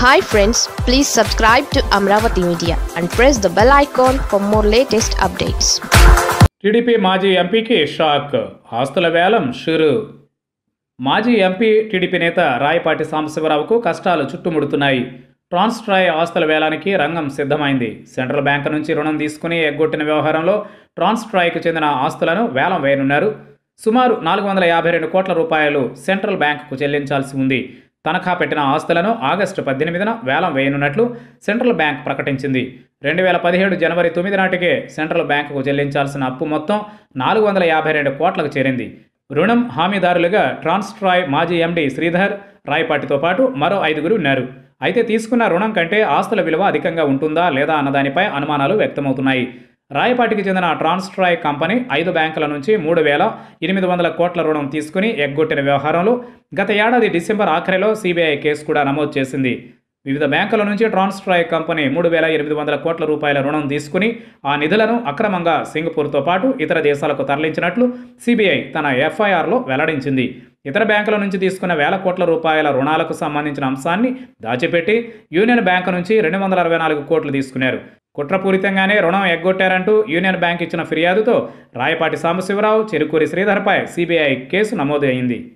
hi friends please subscribe to Amaravati media and press the bell icon for more latest updates TDP మాజీ ఎంపీకి shock ఆస్తుల వేలం షురు మాజీ MP TDP నేత రాయపాటి సాంబశివరావుకు కష్టాలు చుట్టుముడుతున్నాయి ట్రాన్స్ట్రాయ్ ఆస్తుల వేలానికి రంగం సిద్ధమైంది సెంట్రల్ బ్యాంక్ నుంచి రుణం తీసుకుని ఎగ్గొట్టిన వ్యవహారంలో ట్రాన్స్ట్రాయ్కు చెందిన ఆస్తులను వేలం వేయనున్నారు సుమారు నాలుగు వందల యాభై రెండు కోట్ల రూపాయలు సెంట్రల్ బ్యాంకుకు చెల్లించాల్సి ఉంది తనఖా పెట్టిన ఆస్తులను ఆగస్టు పద్దెనిమిదిన వేలం వేయనున్నట్లు సెంట్రల్ బ్యాంక్ ప్రకటించింది రెండు వేల పదిహేడు జనవరి తొమ్మిది నాటికే సెంట్రల్ బ్యాంకుకు చెల్లించాల్సిన అప్పు మొత్తం నాలుగు వందల యాభై రెండు కోట్లకు చేరింది రుణం హామీదారులుగా ట్రాన్స్ట్రాయ్ మాజీ ఎండీ శ్రీధర్ రాయపాటితో పాటు మరో ఐదుగురు ఉన్నారు అయితే తీసుకున్న రుణం కంటే ఆస్తుల విలువ అధికంగా ఉంటుందా లేదా అన్నదానిపై అనుమానాలు వ్యక్తమవుతున్నాయి రాయపాటికి చెందిన ట్రాన్స్ట్రాయ్ కంపెనీ ఐదు బ్యాంకుల నుంచి మూడు వేల ఎనిమిది వందల కోట్ల రుణం తీసుకుని ఎగ్గొట్టిన వ్యవహారంలో గత ఏడాది డిసెంబర్ ఆఖరిలో సిబిఐ కేసు కూడా నమోదు చేసింది వివిధ బ్యాంకుల నుంచి ట్రాన్స్ట్రాయ్ కంపెనీ మూడు వేల ఎనిమిది వందల కోట్ల రూపాయల రుణం తీసుకుని ఆ నిధులను అక్రమంగా సింగపూర్తో పాటు ఇతర దేశాలకు తరలించినట్లు సిబిఐ తన ఎఫ్ఐఆర్లో వెల్లడించింది ఇతర బ్యాంకుల నుంచి తీసుకున్న వేల కోట్ల రూపాయల రుణాలకు సంబంధించిన అంశాన్ని దాచిపెట్టి యూనియన్ బ్యాంకు నుంచి రెండు వందల అరవై నాలుగు కోట్లు తీసుకున్నారు కుట్రపూరితంగానే రుణం ఎగ్గొట్టారంటూ యూనియన్ బ్యాంక్ ఇచ్చిన ఫిర్యాదుతో రాయపాటి సాంబశివరావు చెరుకూరి శ్రీధర్పై సిబిఐ కేసు నమోదు అయింది